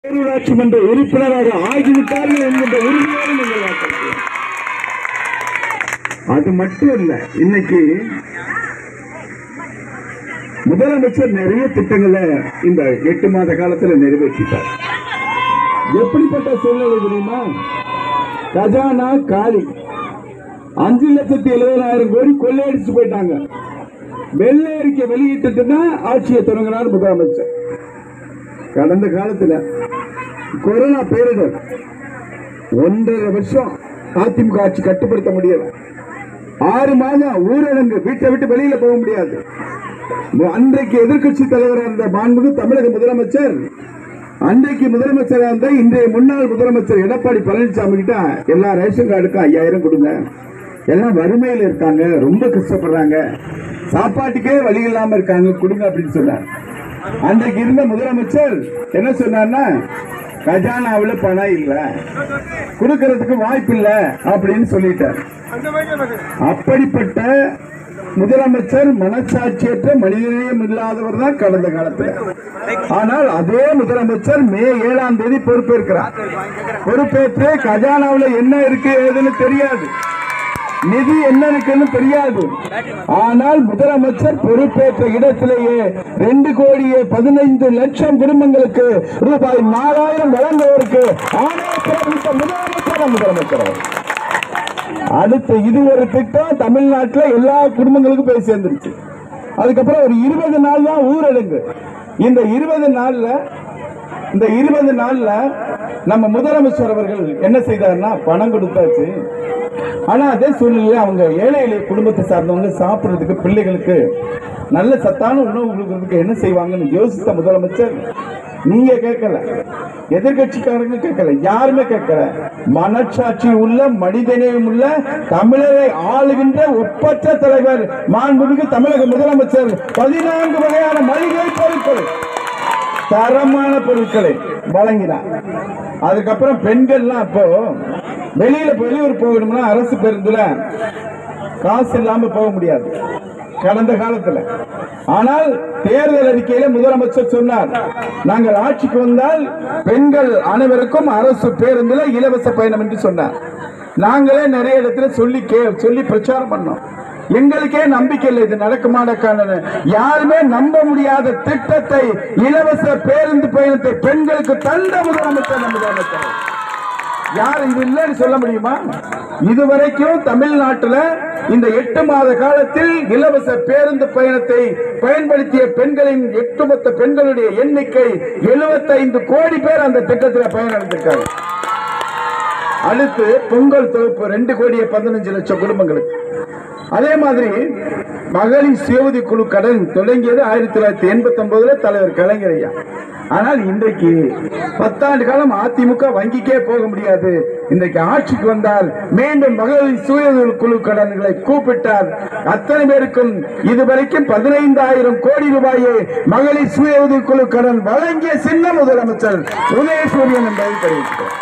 பேரூராட்சி மன்ற உறுப்பினராக ஆகிவிட்டார்கள் என்கின்ற உறுதியோடு நீங்கள் வாக்களிக்கலாம் அது மட்டும் இல்ல இன்னைக்கு முதலமைச்சர் நிறைய திட்டங்களை இந்த எட்டு மாத காலத்துல நிறைவேற்றிட்டார் எப்படிப்பட்ட சூழ்நிலை தெரியுமா கஜானா காலி அஞ்சு லட்சத்தி எழுபதாயிரம் கோடி கொள்ளையடிச்சு போயிட்டாங்க வெள்ளை அறிக்கை வெளியிட்டு தான் ஆட்சியை தொடங்கினார் முதலமைச்சர் கடந்த காலத்துல கொரோனா பேரிடர் ஒன்றரை வருஷம் அதிமுக ஆட்சி கட்டுப்படுத்த முடியல ஆறு மாதம் ஊரடங்கு வீட்டை விட்டு வெளியில போக முடியாது அன்றைக்கு எதிர்க்கட்சி தலைவராக இருந்த மாண்புமிகு தமிழக முதலமைச்சர் அன்றைக்கு முதலமைச்சராக இருந்த இன்றைய முன்னாள் முதலமைச்சர் எடப்பாடி பழனிசாமி கிட்ட எல்லா ரேஷன் கார்டுக்கும் ஐயாயிரம் கொடுங்க எல்லாம் வறுமையில் இருக்காங்க ரொம்ப கஷ்டப்படுறாங்க சாப்பாட்டுக்கே வழி இல்லாம இருக்காங்க கொடுங்க அப்படின்னு சொன்னார் அன்றைக்கு இருந்த முதலமைச்சர் என்ன சொன்னார்னா கஜானாவில் பணம் இல்ல கொடுக்கறதுக்கு வாய்ப்பு இல்ல அப்படின்னு சொல்லிட்டார் அப்படிப்பட்ட முதலமைச்சர் மனசாட்சியற்ற மனிதநேயம் இல்லாதவர் தான் கடந்த காலத்தில் ஆனால் அதே முதலமைச்சர் மே ஏழாம் தேதி பொறுப்பேற்கிறார் பொறுப்பேற்று கஜானாவில் என்ன இருக்கு ஏதுன்னு தெரியாது நிதி என்ன இருக்குன்னு தெரியாது ஆனால் முதலமைச்சர் பொறுப்பேற்ற இடத்திலேயே ரெண்டு கோடியே பதினைந்து லட்சம் குடும்பங்களுக்கு ரூபாய் நாலாயிரம் வழங்குவதற்கு ஆணையம் பிறப்பித்த முதலமைச்சர் முதலமைச்சர் அவர். அடுத்து இது ஒரு திட்டம் தமிழ்நாட்டில் எல்லா குடும்பங்களுக்கும் போய் சேர்ந்துருச்சு அதுக்கப்புறம் ஒரு இருபது நாள் தான் ஊரடங்கு இந்த இருபது நாள்ல இந்த இருபது நாள்ல நம்ம முதலமைச்சர் அவர்கள் என்ன செய்தார்னா பணம் கொடுத்தாச்சு ஆனா அதே சூழ்நிலையில அவங்க ஏழை எளிய குடும்பத்தை சார்ந்தவங்க சாப்பிடுறதுக்கு பிள்ளைகளுக்கு நல்ல சத்தான உணவு கொடுக்கறதுக்கு என்ன செய்வாங்கன்னு யோசித்த முதலமைச்சர் நீங்க கேட்கல எதிர்கட்சிக்காரங்க கேட்கல யாருமே கேட்கல மனச்சாட்சி உள்ள மனிதநேயம் உள்ள தமிழரை ஆளுகின்ற ஒப்பற்ற தலைவர் மாண்புமிகு தமிழக முதலமைச்சர் பதினான்கு வகையான மளிகை பொருட்கள் தரமான பொருட்களை வழங்கினார் அதுக்கப்புறம் பெண்கள்லாம் அப்போ வெளியில வெளியூர் போகணும்னா அரசு பேருந்துல காசு இல்லாம போக முடியாது கடந்த காலத்துல ஆனால் தேர்தல் அறிக்கையில முதலமைச்சர் சொன்னார் நாங்கள் ஆட்சிக்கு வந்தால் பெண்கள் அனைவருக்கும் அரசு பேருந்துல இலவச பயணம் என்று சொன்னார் நாங்களே நிறைய இடத்துல சொல்லி கே சொல்லி பிரச்சாரம் பண்ணோம் எங்களுக்கே நம்பிக்கை இல்லை இது நடக்குமானக்கான யாருமே நம்ப முடியாத திட்டத்தை இலவச பேருந்து பயணத்தை பெண்களுக்கு தந்த முதலமைச்சர் நம்ம முதலமைச்சர் யார் இது இல்லைன்னு சொல்ல முடியுமா இதுவரைக்கும் தமிழ்நாட்டில் இந்த எட்டு மாத காலத்தில் இலவச பேருந்து பயணத்தை பயன்படுத்திய பெண்களின் ஒட்டுமொத்த பெண்களுடைய எண்ணிக்கை 75 கோடி பேர் அந்த திட்டத்தில் பயனடைந்திருக்காங்க அடுத்து பொங்கல் தொகுப்பு ரெண்டு கோடியே பதினஞ்சு லட்சம் குடும்பங்களுக்கு அதே மாதிரி மகளிர் சுயஉதவி குழு கடன் தொடங்கியது ஆயிரத்தி தொள்ளாயிரத்தி எண்பத்தி ஒன்பதுல தலைவர் கலைஞர் ஐயா ஆனால் இன்றைக்கு பத்தாண்டு காலம் அதிமுக வங்கிக்கே போக முடியாது இன்றைக்கு ஆட்சிக்கு வந்தால் மீண்டும் மகளிர் சுயஉதவி குழு கடன்களை கூப்பிட்டார் அத்தனை பேருக்கும் இதுவரைக்கும் பதினைந்தாயிரம் கோடி ரூபாயை மகளிர் சுய உதவி குழு கடன் வழங்கிய சின்ன முதலமைச்சர் உதயசூரியன் என்பதை தெரிவிக்கிறார்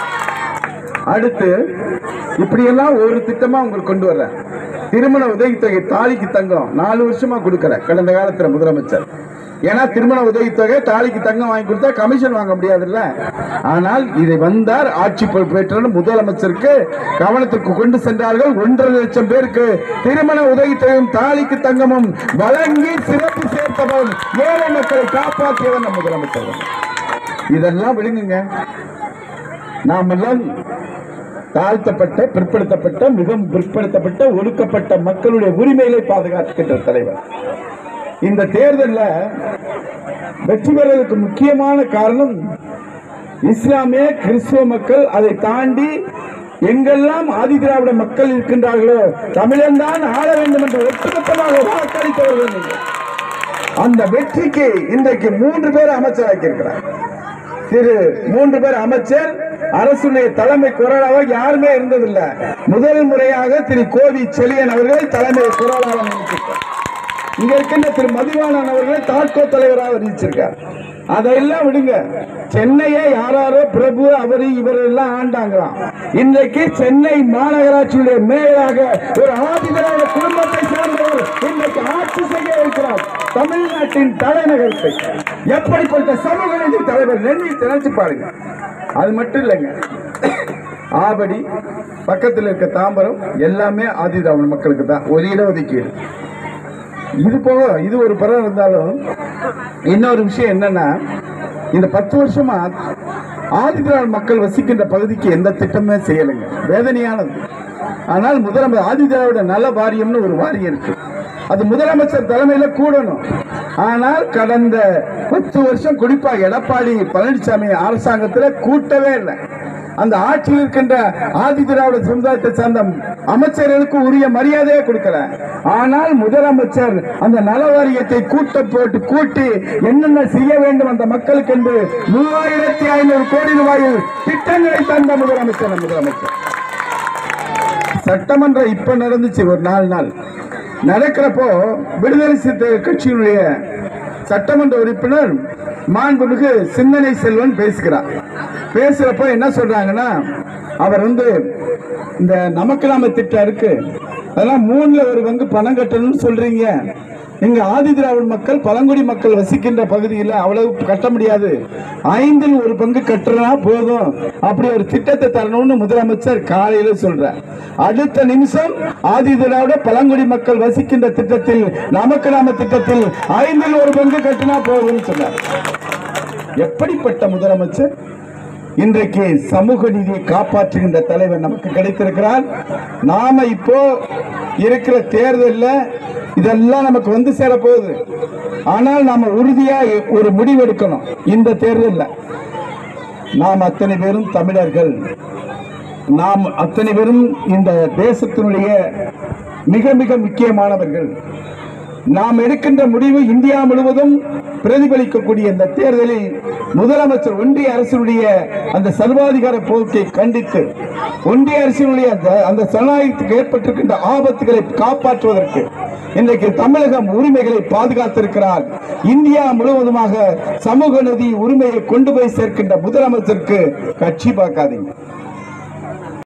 அடுத்து இப்படியெல்லாம் ஒரு திட்டமா உங்களுக்கு கொண்டு வர்றேன் திருமண உதவித்தொகை தாலிக்கு தங்கம் நாலு வருஷமா கொடுக்கற கடந்த காலத்துல முதலமைச்சர் ஏன்னா திருமண உதவித்தொகை தாலிக்கு தங்கம் வாங்கி கொடுத்தா கமிஷன் வாங்க முடியாதுல்ல ஆனால் இதை வந்தார் ஆட்சி பொறுப்பேற்ற முதலமைச்சருக்கு கவனத்திற்கு கொண்டு சென்றார்கள் ஒன்றரை லட்சம் பேருக்கு திருமண உதவித்தொகையும் தாலிக்கு தங்கமும் வழங்கி சிறப்பு சேர்த்தவன் ஏழை மக்களை காப்பாற்றியவன் நம் முதலமைச்சர் இதெல்லாம் விழுங்குங்க நாமெல்லாம் தாழ்த்தப்பட்ட பிற்படுத்தப்பட்ட மிகவும் பிற்படுத்தப்பட்ட ஒடுக்கப்பட்ட மக்களுடைய உரிமைகளை பாதுகாக்கின்ற தலைவர் இந்த தேர்தலில் வெற்றி பெறுவதற்கு முக்கியமான காரணம் இஸ்லாமிய கிறிஸ்துவ மக்கள் அதை தாண்டி எங்கெல்லாம் ஆதி திராவிட மக்கள் இருக்கின்றார்களோ தமிழன் தான் ஆள வேண்டும் என்று ஒட்டுமொத்தமாக வாக்களித்தவர்கள் நீங்கள். அந்த வெற்றிக்கு இன்றைக்கு மூன்று பேர் அமைச்சராக்கியிருக்கிறார் திரு மூன்று பேர் அமைச்சர் அரசுடைய தலைமை குரலாக யாருமே இருந்ததில்லை முதல் முறையாக திரு கோவி செழியன் அவர்களை தலைமை குரலாக நியமிச்சிருக்கார் இங்க இருக்கின்ற திரு மதிவாணன் அவர்களை தாட்கோ தலைவராக அறிவிச்சிருக்கார் அதையெல்லாம் விடுங்க சென்னையை யாராரோ பிரபு அவர் இவர் எல்லாம் ஆண்டாங்களாம் இன்றைக்கு சென்னை மாநகராட்சியுடைய மேயராக ஒரு ஆதிதிராவிட குடும்பத்தை சேர்ந்தவர் இன்றைக்கு ஆட்சி செய்ய இருக்கிறார் தமிழ்நாட்டின் தலைநகரத்தை எப்படிப்பட்ட சமூக நீதி தலைவர் நெண்ணி நினைச்சு பாருங்க அது மட்டும் இல்லைங்க ஆவடி பக்கத்தில் இருக்க தாம்பரம் எல்லாமே ஆதிதாவன் மக்களுக்கு தான் ஒரு இடஒதுக்கீடு இது போக இது ஒரு படம் இருந்தாலும் இன்னொரு விஷயம் என்னன்னா இந்த பத்து வருஷமா ஆதிதிராவிட மக்கள் வசிக்கின்ற பகுதிக்கு எந்த திட்டமே செய்யலைங்க வேதனையானது ஆனால் முதலமைச்சர் ஆதிதிராவிட நல வாரியம்னு ஒரு வாரியம் இருக்கு அது முதலமைச்சர் தலைமையில கூடணும் ஆனால் கடந்த பத்து வருஷம் குறிப்பா எடப்பாடி பழனிசாமி அரசாங்கத்துல கூட்டவே இல்லை அந்த ஆட்சியில் இருக்கின்ற ஆதி திராவிட சமுதாயத்தை சார்ந்த அமைச்சர்களுக்கு உரிய மரியாதையே கொடுக்கல ஆனால் முதலமைச்சர் அந்த நல வாரியத்தை கூட்ட போட்டு கூட்டி என்னென்ன செய்ய வேண்டும் அந்த மக்களுக்கு என்று மூவாயிரத்தி ஐநூறு கோடி ரூபாயில் திட்டங்களை தந்த முதலமைச்சர் நம்ம முதலமைச்சர் சட்டமன்றம் இப்ப நடந்துச்சு ஒரு நாலு நாள் நடக்கிறப்போ விடுதலை சிறுத்தை கட்சியினுடைய சட்டமன்ற உறுப்பினர் மாண்புமிகு சிந்தனை செல்வன் பேசுகிறார் பேசுறப்போ என்ன சொல்றாங்கன்னா அவர் வந்து இந்த நமக்கு நாம திட்டம் இருக்கு அதெல்லாம் மூணுல ஒரு பங்கு பணம் கட்டணும்னு சொல்றீங்க இங்க ஆதி திராவிட மக்கள் பழங்குடி மக்கள் வசிக்கின்ற பகுதியில் அவ்வளவு கட்ட முடியாது ஐந்தில் ஒரு பங்கு கட்டுறா போதும் அப்படி ஒரு திட்டத்தை தரணும்னு முதலமைச்சர் காலையில சொல்றார் அடுத்த நிமிஷம் ஆதி திராவிட பழங்குடி மக்கள் வசிக்கின்ற திட்டத்தில் நமக்கு நாம திட்டத்தில் ஐந்தில் ஒரு பங்கு கட்டினா போதும்னு சொன்னார் எப்படிப்பட்ட முதலமைச்சர் இன்றைக்கு சமூக நீதியை காப்பாற்றுகின்ற தலைவர் நமக்கு கிடைத்திருக்கிறார் நாம இப்போ இருக்கிற தேர்தல்ல இதெல்லாம் நமக்கு வந்து சேர போகுது ஆனால் நாம உறுதியா ஒரு முடிவு எடுக்கணும் இந்த தேர்தல்ல நாம் அத்தனை பேரும் தமிழர்கள் நாம் அத்தனை பேரும் இந்த தேசத்தினுடைய மிக மிக முக்கியமானவர்கள் நாம் எடுக்கின்ற முடிவு இந்தியா முழுவதும் பிரதிபலிக்கக்கூடிய இந்த தேர்தலில் முதலமைச்சர் ஒன்றிய அரசினுடைய அந்த சர்வாதிகார போக்கை கண்டித்து ஒன்றிய அரசினுடைய அந்த அந்த ஜனநாயகத்துக்கு ஏற்பட்டிருக்கின்ற ஆபத்துகளை காப்பாற்றுவதற்கு இன்றைக்கு தமிழகம் உரிமைகளை பாதுகாத்திருக்கிறார் இந்தியா முழுவதுமாக சமூக நதி உரிமையை கொண்டு போய் சேர்க்கின்ற முதலமைச்சருக்கு கட்சி பார்க்காதீங்க